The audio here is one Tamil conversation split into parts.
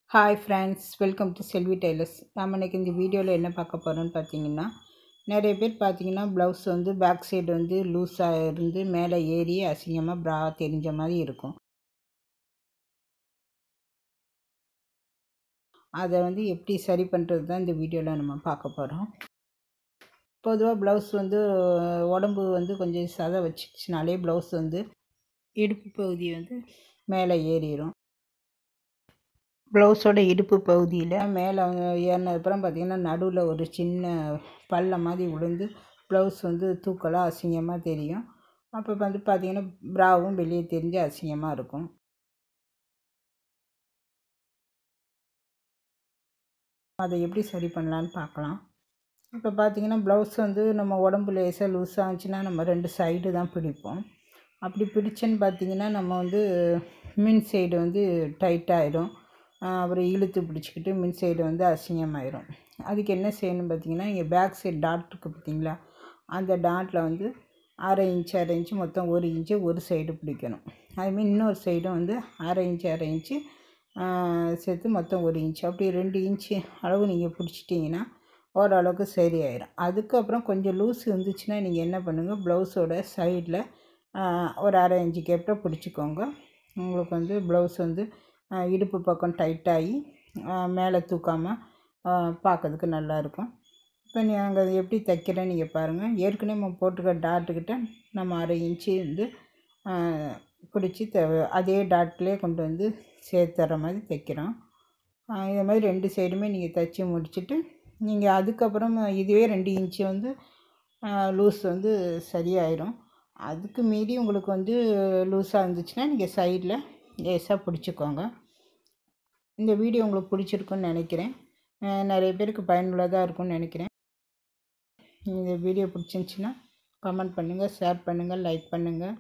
hi friends welcome to Selvi tailors நம்ம இன்றைக்கி இந்த வீடியோவில் என்ன பார்க்க போகிறோம்னு பார்த்தீங்கன்னா நிறைய பேர் பார்த்தீங்கன்னா ப்ளவுஸ் வந்து பேக் சைடு வந்து லூஸாக இருந்து மேலே ஏறி அசிங்கமாக ப்ரா தெரிஞ்ச மாதிரி இருக்கும் அதை வந்து எப்படி சரி பண்ணுறது தான் இந்த வீடியோவில் நம்ம பார்க்க போகிறோம் பொதுவாக ப்ளவுஸ் வந்து உடம்பு வந்து கொஞ்சம் சதை வச்சுச்சுனாலே ப்ளவுஸ் வந்து இடுப்பு பகுதி வந்து மேலே ஏறிடும் ப்ளவுஸோட இடுப்பு பகுதியில் மேலே ஏறினதுக்கப்புறம் பார்த்திங்கன்னா நடுவில் ஒரு சின்ன பள்ளம் மாதிரி விழுந்து ப்ளவுஸ் வந்து தூக்கலாக அசிங்கமாக தெரியும் அப்போ வந்து பார்த்திங்கன்னா ப்ராவும் வெளியே தெரிஞ்சு அசிங்கமாக இருக்கும் அதை எப்படி சரி பண்ணலான்னு பார்க்கலாம் இப்போ பார்த்திங்கன்னா ப்ளவுஸ் வந்து நம்ம உடம்பு லேசாக லூஸாக இருந்துச்சுன்னா நம்ம ரெண்டு சைடு தான் பிடிப்போம் அப்படி பிடிச்சேன்னு பார்த்திங்கன்னா நம்ம வந்து மின் சைடு வந்து டைட்டாகிடும் அப்புறம் இழுத்து பிடிச்சிக்கிட்டு மின் சைடு வந்து அசிங்கமாயிரும் அதுக்கு என்ன செய்யணும் பார்த்திங்கன்னா இங்கே பேக் சைடு டாட் இருக்குது பார்த்திங்களா அந்த டாட்டில் வந்து அரை இன்ச்சு அரை இன்ச்சு மொத்தம் ஒரு இன்ச்சு ஒரு சைடு பிடிக்கணும் அதுமாரி இன்னொரு சைடும் வந்து அரை இன்ச்சு அரை இன்ச்சு சேர்த்து மொத்தம் ஒரு இன்ச்சு அப்படி ரெண்டு இன்ச்சு அளவு நீங்கள் பிடிச்சிட்டிங்கன்னா ஓரளவுக்கு சரியாயிடும் அதுக்கப்புறம் கொஞ்சம் லூஸ் இருந்துச்சுன்னா நீங்கள் என்ன பண்ணுங்கள் ப்ளவுஸோட சைடில் ஒரு அரை இன்ச்சு கேப்பில் பிடிச்சிக்கோங்க உங்களுக்கு வந்து ப்ளவுஸ் வந்து இடுப்பு பக்கம் டைட்டாகி மேலே தூக்காமல் பார்க்கறதுக்கு நல்லாயிருக்கும் இப்போ நாங்கள் அதை எப்படி தைக்கிறேன்னு நீங்கள் பாருங்கள் ஏற்கனவே நம்ம போட்டுக்க டாட்டுக்கிட்ட நம்ம அரை இன்ச்சு வந்து பிடிச்சி த அதே டாட்லேயே கொண்டு வந்து சேர்த்துற மாதிரி தைக்கிறோம் இதை மாதிரி ரெண்டு சைடுமே நீங்கள் தைச்சி முடிச்சுட்டு நீங்கள் அதுக்கப்புறம் இதுவே ரெண்டு இன்ச்சு வந்து லூஸ் வந்து சரியாயிடும் அதுக்கு மீறி உங்களுக்கு வந்து லூஸாக இருந்துச்சுன்னா நீங்கள் சைடில் லேசாக பிடிச்சிக்கோங்க இந்த வீடியோ உங்களுக்கு பிடிச்சிருக்குன்னு நினைக்கிறேன் நிறைய பேருக்கு பயனுள்ளதாக இருக்கும்னு நினைக்கிறேன் இந்த வீடியோ பிடிச்சிருந்துச்சின்னா கமெண்ட் பண்ணுங்கள் ஷேர் பண்ணுங்கள் லைக் பண்ணுங்கள்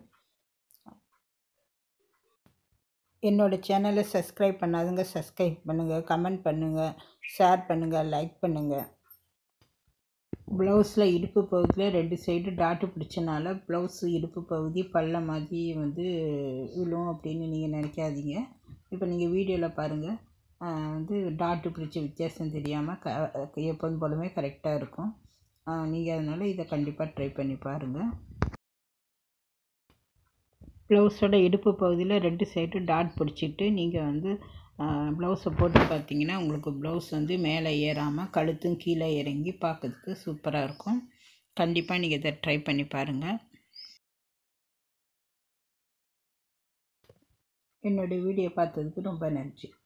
என்னோடய சேனலை சப்ஸ்கிரைப் பண்ணாதுங்க சப்ஸ்கிரைப் பண்ணுங்கள் கமெண்ட் பண்ணுங்கள் ஷேர் பண்ணுங்கள் லைக் பண்ணுங்கள் ப்ளவுஸில் இடுப்பு பகுதியில் ரெண்டு சைடு டாட்டு பிடிச்சனால ப்ளவுஸு இடுப்பு பகுதி பள்ள மாதிரி வந்து விழும் அப்படின்னு நீங்கள் நினைக்காதீங்க இப்போ நீங்கள் வீடியோவில் பாருங்கள் வந்து டாட்டு பிடிச்ச வித்தியாசம் தெரியாமல் க எப்போதும் போலவே கரெக்டாக இருக்கும் நீங்கள் அதனால் இதை கண்டிப்பாக ட்ரை பண்ணி பாருங்கள் ப்ளவுஸோட இடுப்பு பகுதியில் ரெண்டு சைடு டாட் பிடிச்சிட்டு நீங்கள் வந்து ப்ளவுஸை போட்டு பார்த்தீங்கன்னா உங்களுக்கு ப்ளவுஸ் வந்து மேலே ஏறாமல் கழுத்தும் கீழே இறங்கி பார்க்கறதுக்கு சூப்பராக இருக்கும் கண்டிப்பாக நீங்கள் இதை ட்ரை பண்ணி பாருங்கள் என்னுடைய வீடியோ பார்த்ததுக்கு ரொம்ப நன்றி